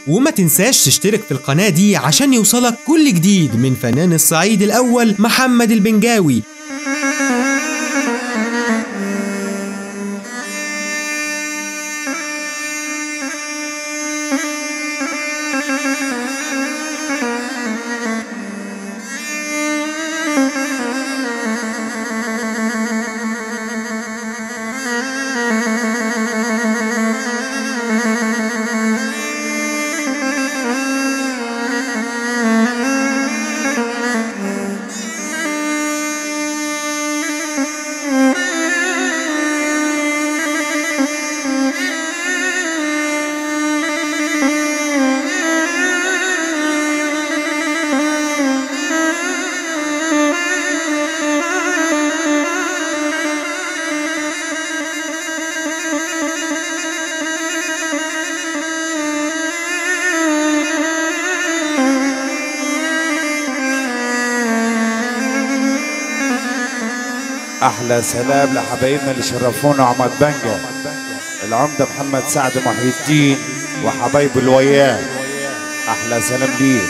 وما تنساش تشترك في القناة دي عشان يوصلك كل جديد من فنان الصعيد الأول محمد البنجاوي احلى سلام لحبايبنا اللي شرفونا عماد بنجا العمده محمد سعد محي الدين وحبايبه الوياه احلى سلام ليه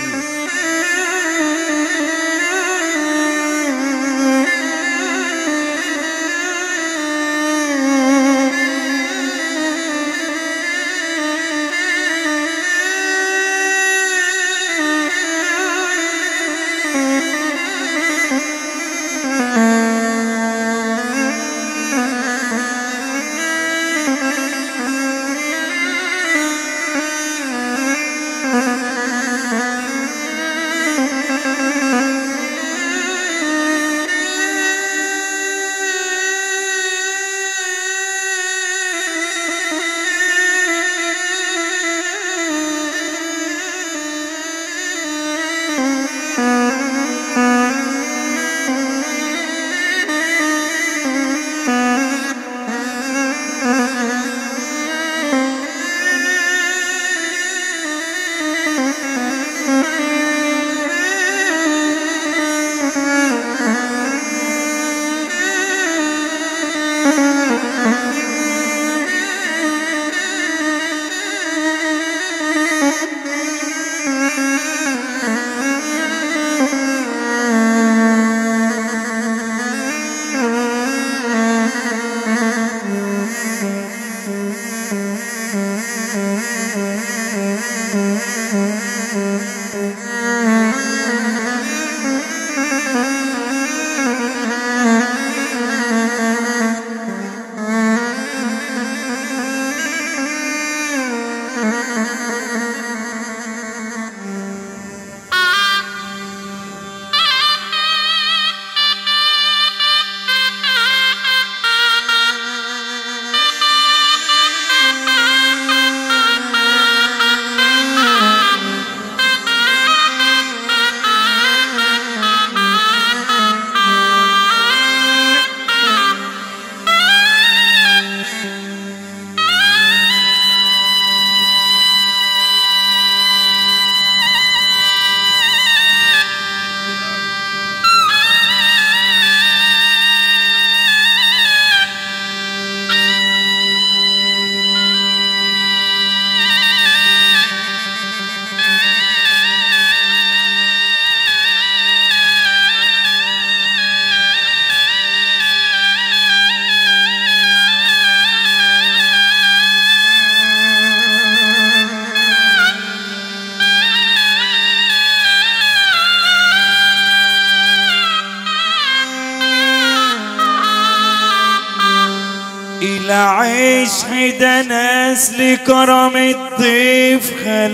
إلى عيش حدا ناس لكرم الضيف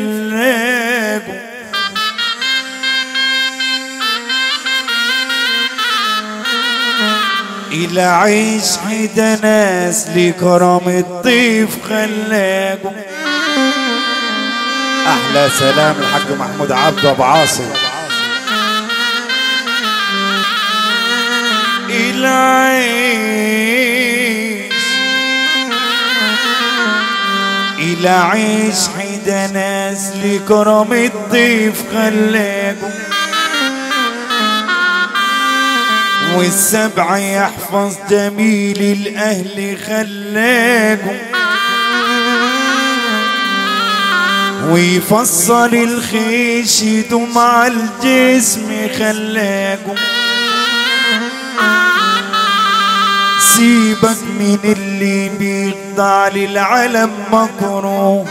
خلاكم إلى عيش حدا ناس لكرم الضيف خلاكم احلى سلام الحاج محمود عبد ابو عاصم إلى عيش إلى عيش حدا ناس لكرم الضيف خلاكم والسبع يحفظ جميل الأهل خلاكم ويفصل الخيش يدوم على الجسم خلاكم سيبك من اللي بيخضع للعالم مكروه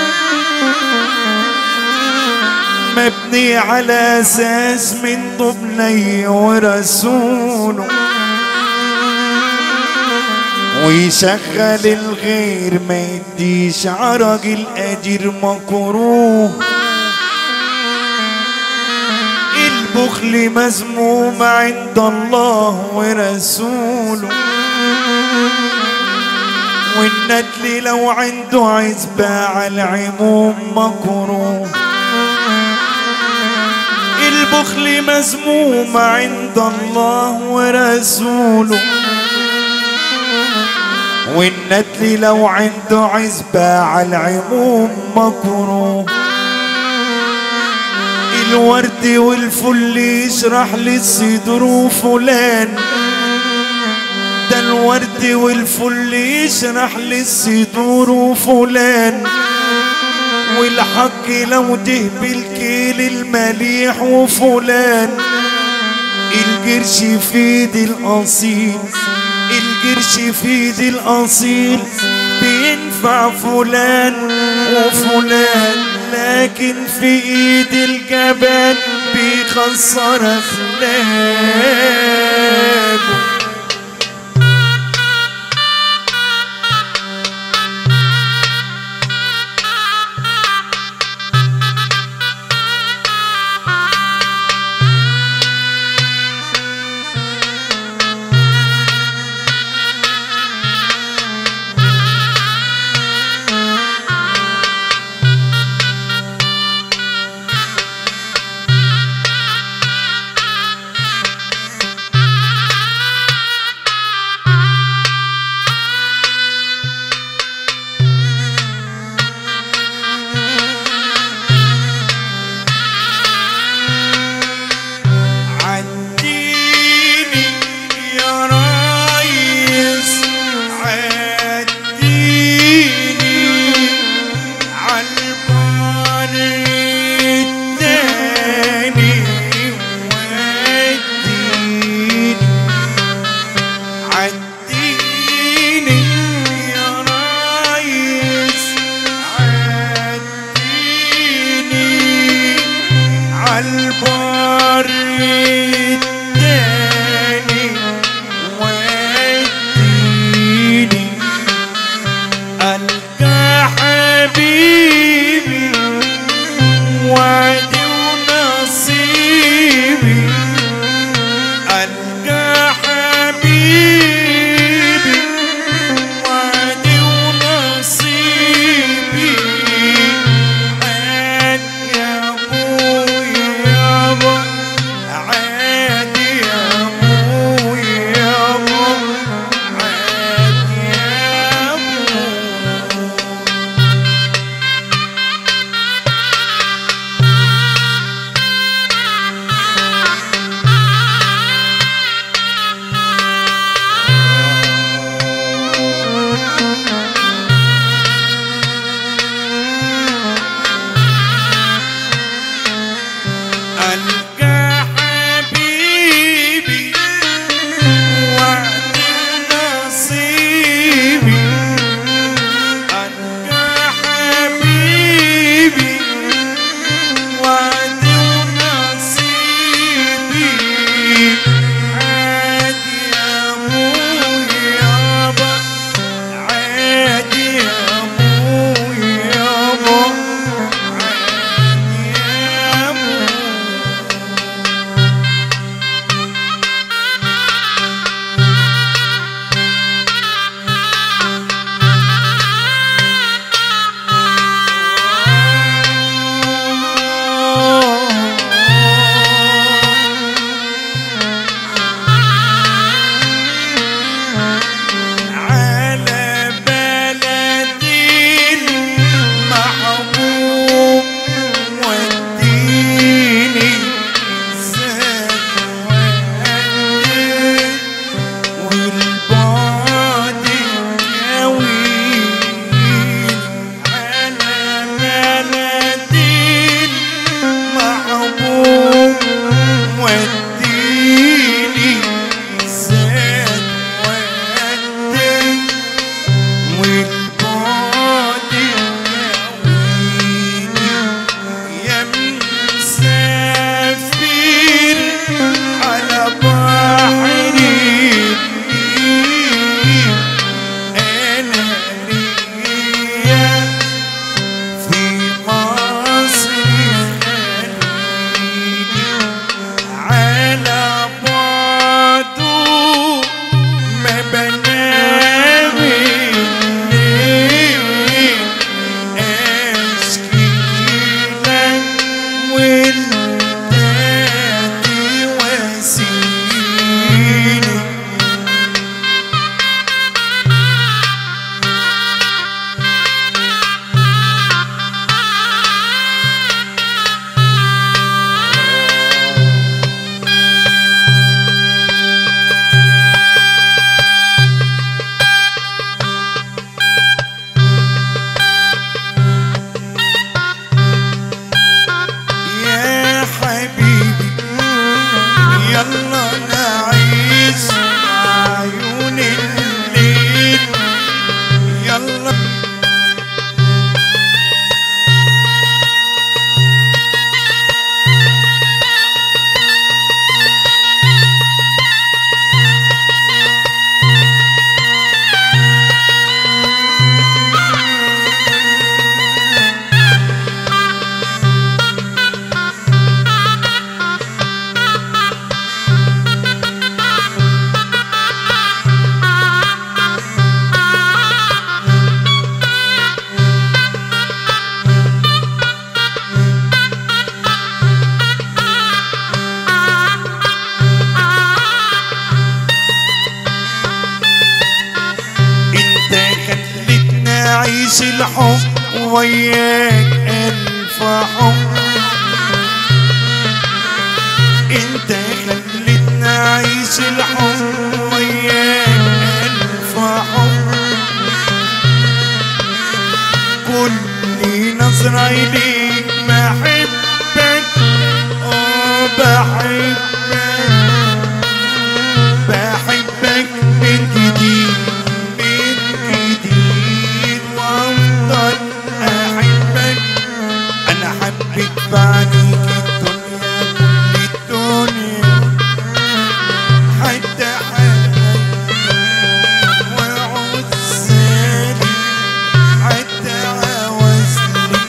مبني على اساس من ضبني ورسوله ويشغل الغير ما يديش عرق الاجر مكروه البخل مذموم عند الله ورسوله والندل لو عنده عزبة على العموم مكروه البخل مذموم عند الله ورسوله والندل لو عنده عزبة على العموم مكروه الورد والفل يشرح للصدر وفلان ده الورد والفل يشرح للصدور وفلان والحق لو ده بالكيل المليح وفلان القرش في ايد الاصيل القرش في ايد الاصيل بينفع فلان وفلان لكن في ايد الجبان بيخسر اخلاقه عديني يا رايس عديني عالبار التاني وديني عديني يا رايس عديني عالبار التاني وديني ألقى حبيبي وعدي ونصيبي ألقى حبيبي وعدي ونصيبي عاد يا أبوي يا وياك ألف حب انت خلتنا اعيش الحب وياك ألف حب كل نظرة إليك بحبك اه بحبك بحبك من جديد من جديد وافضل احبك انا حبيت بعديك الدنيا كل الدنيا حتى حبك وعزالي حتى عوزلي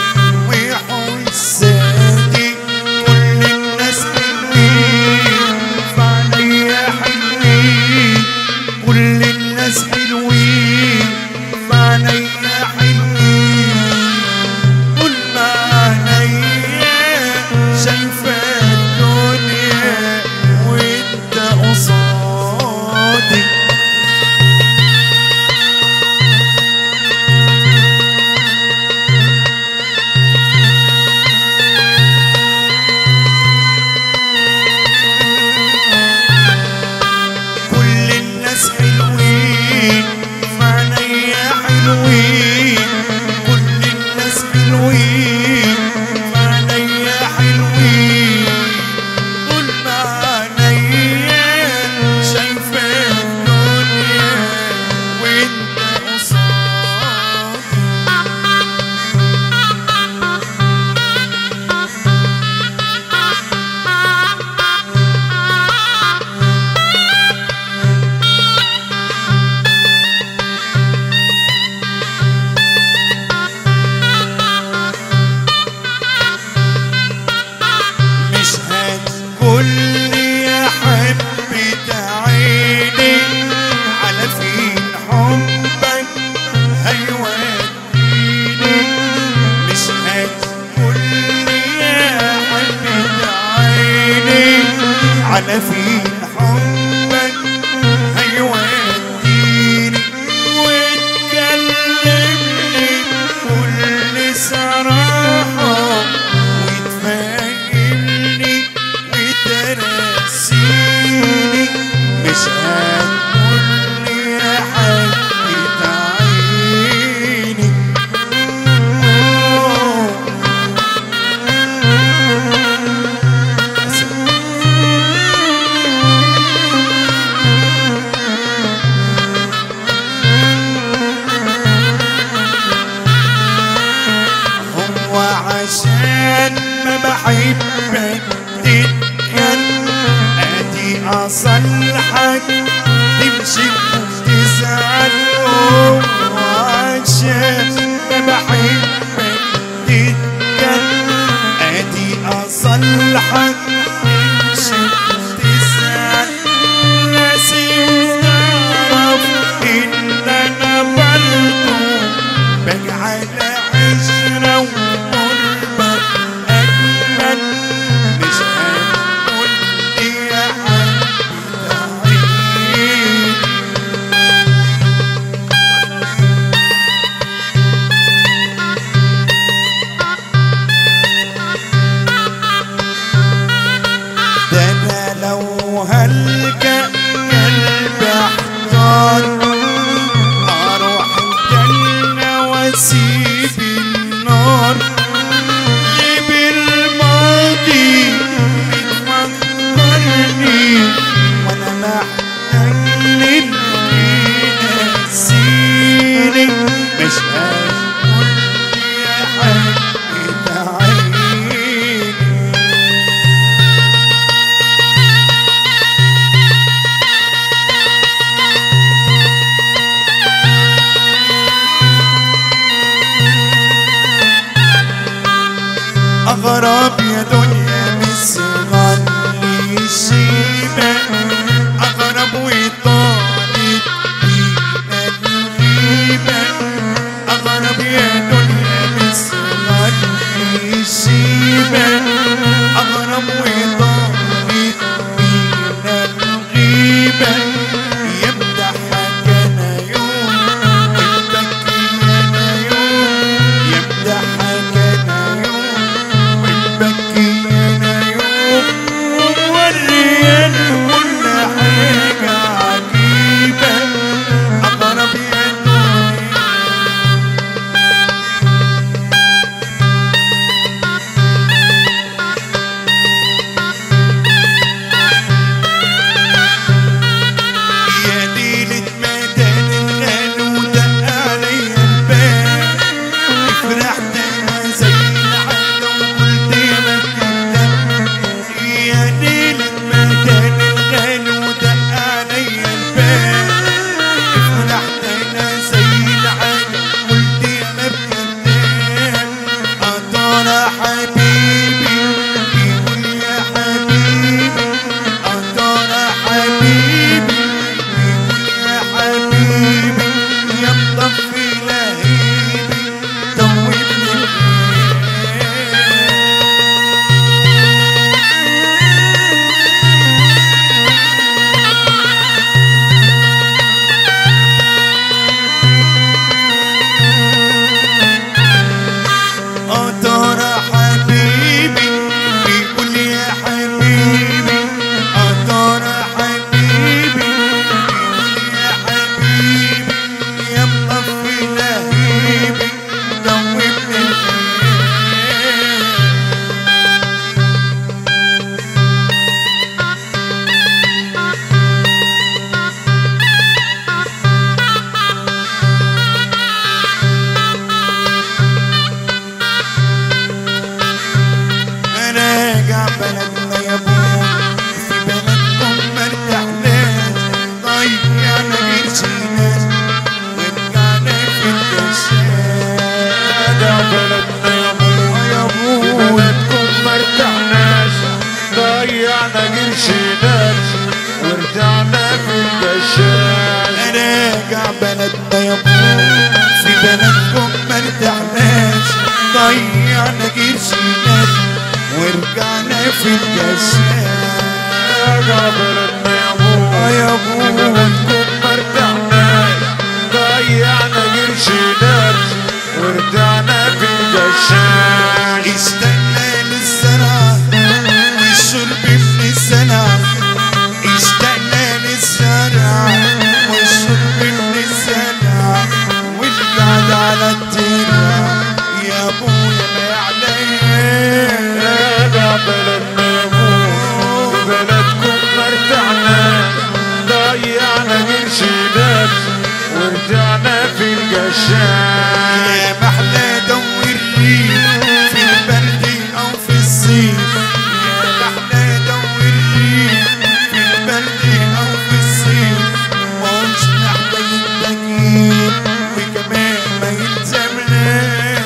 وحسادي كل الناس حلوين فعليا حلوين كل الناس حلوين فعليا حلوين كل ما عينيا شايفة الدنيا وانت قصادي كل الناس حلوين فعليا حلوين كل الناس حلوين فعليا حلوين كل ما عينيا شايفة الدنيا وانت قصادي مش هتقول يا حبة عيني على فين حبك هيوديني مش هتقول يا حبة عيني على فين حبك هيوديني وتكلمني بكل صراحة وتفهمني وترسيني مش هتقولي يا حبيبة عيني أوه. هو عشان ما بحبك تتكلم ادي اصلحك تمشي وتزعل هو عشان ما بحبك تتكلم ادي اصلحك تمشي وتزعل لازم تعرف ان انا برضو بجعل عشرة وقربك أجمل مش هتقول يا حبيبة عيني ده انا لو هلجأ قلب احتار اروح الجنة واسيب النار ليه بالماضي بتفكرني وانا محتاج للي ينسيني مش هتقول يا حبيبة عيني أغرب يا دنيا بالصغار لي الشيبة أغرب وطالت بينا الغيبة أغرب يا دنيا بالصغار لي الشيبة أغرب وطالت بينا الغيبة يمدحك أنا يوم يبكي أنا يوم راجع بلدنا يا ابوي يا في ابوي بلدكم مرتعناش ضيعنا قرشينات ورجعنا في القشاش راجع بلدنا يا ابوي في بلدكم مرتعناش ضيعنا قرشينات ورجعنا في الجشاش راجع بلدنا يا ابوي آه يا في ابوي بلدكم مرتعناش ضيعنا قرشينات ورجعنا في القشاش اشتقنا للزرع والشرب من الزرع اشتقنا للزرع والشرب من الزرع والقعد على الترع يا ابويا ما يعلم راجع بلدنا يا ابوي في بلدكم مرتعنا ضيعنا قرشينات ورجعنا في القشاش يا محلى دور الريف في البرد او في الصيف يا محلى دور الريف في البرد او في الصيف مش محتاج التكييف وكمان ما يلزمناش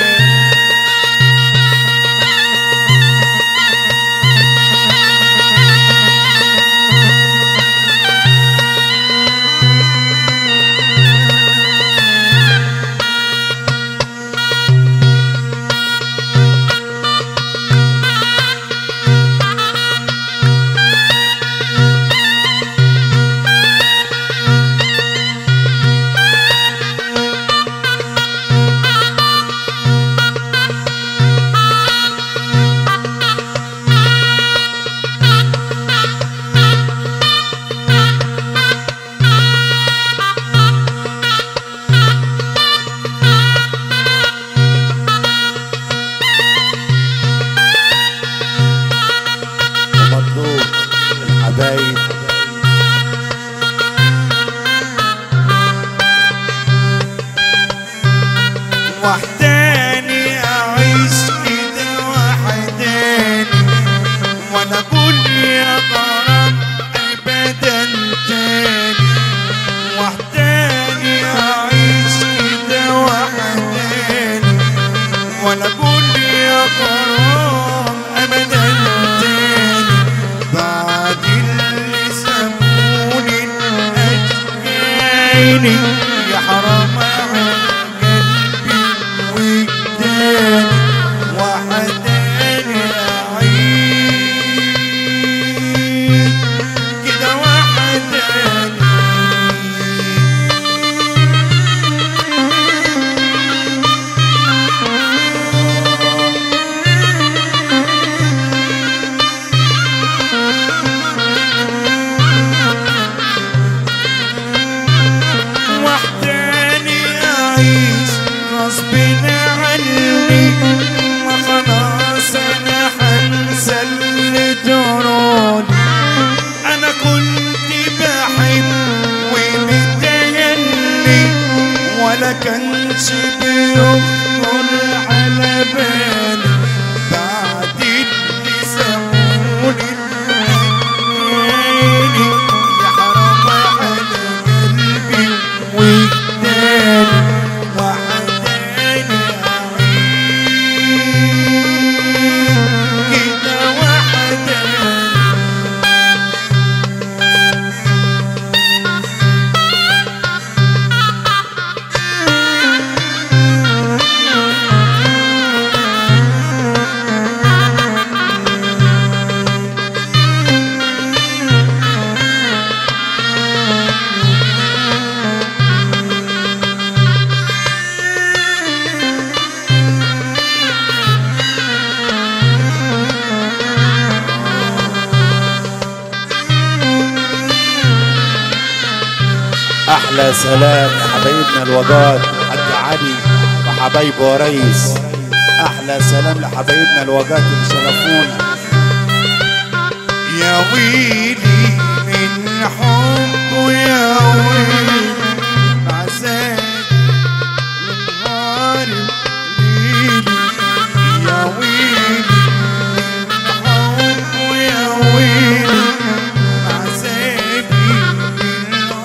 ومطلوب الحبايب وحداني اعيش كده وحداني وانا اقول يا غرام ابدا تاني وحداني اعيش كده وحداني وانا اقول يا غرام ابدا تاني بعد اللي سموني الاشجاني يا حرام على قلبي وجداني وحداني اعيش كده وحداني وحداني أعيش غصب عني ما خلاص أنا حنسى اللي جرالي أنا كنت بحب ومتهني ولا كانش بيخطر على بالي بعد اللي سابوني العيني يا حرام على قلبي وجداني وحداني أعيش كده وحداني احلى سلام لحبايبنا الوجاد حاج علي وحبايبه ريس احلى سلام لحبايبنا الوجاد اللي شرفونا يا ويلي من حبه يا ويلي عذاب نهار ليلي يا ويلي من حبه يا ويلي عذابي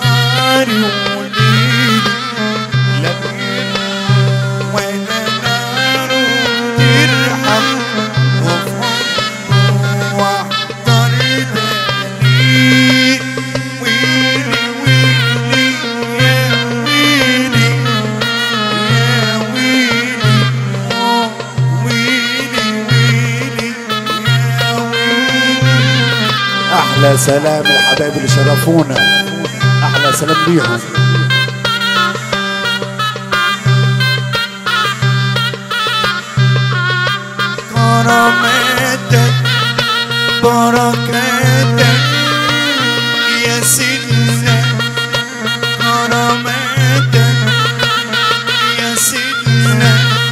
نهار وليلي لا بيت ولا احلى سلام للحبايب اللي شرفونا احلى سلام ليهم كراماتك بركاتك يا سيدنا كراماتك يا سيدنا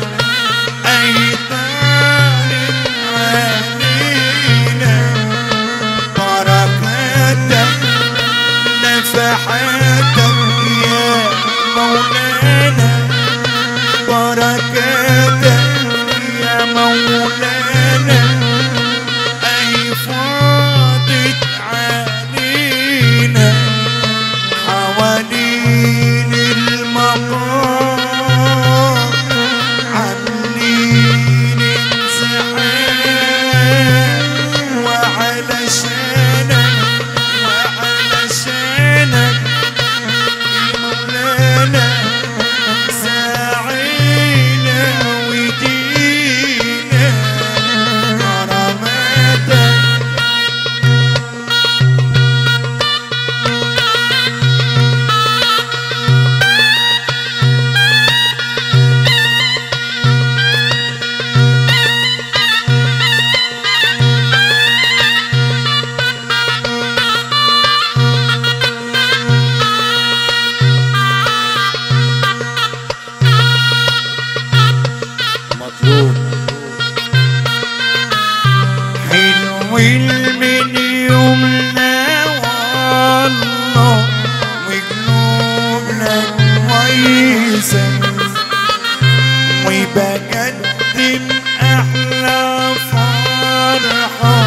أيطان علينا بركاتك نفحاتك يا مولانا بركاتك يا مولانا أي فاضت علينا حوالين المقام عاملين انزعاج وعلشانك وعلشانك يا مولانا ساعينا ودينا كراماتك مطلوب حلو من يومنا والله وقلوبنا كويسة وبقدم أحلى فرحة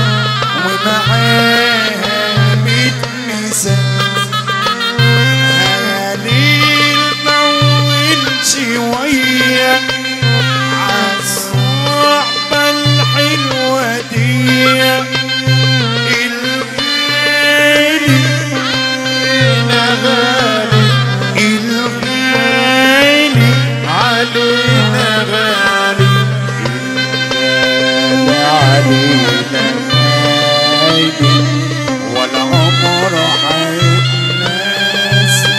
ومعاها متمسة هليل طول شوية عالصحبة الحلوة دي الغالي غالي الغالي علينا غالي الغالي علينا غالي والعمر حيتنسى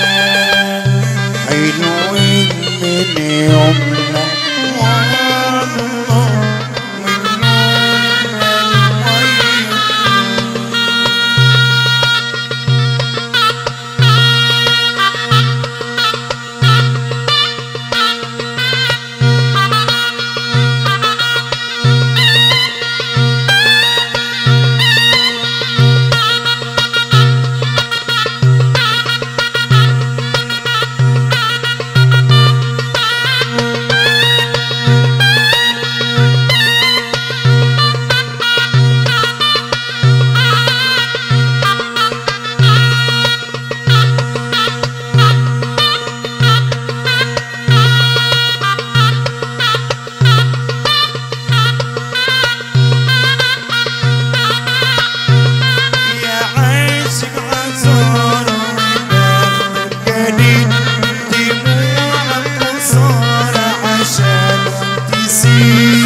حلوين من يومنا والله وقلوبنا كويس يا عاشق عذار قليل دموعك صار عشان تسير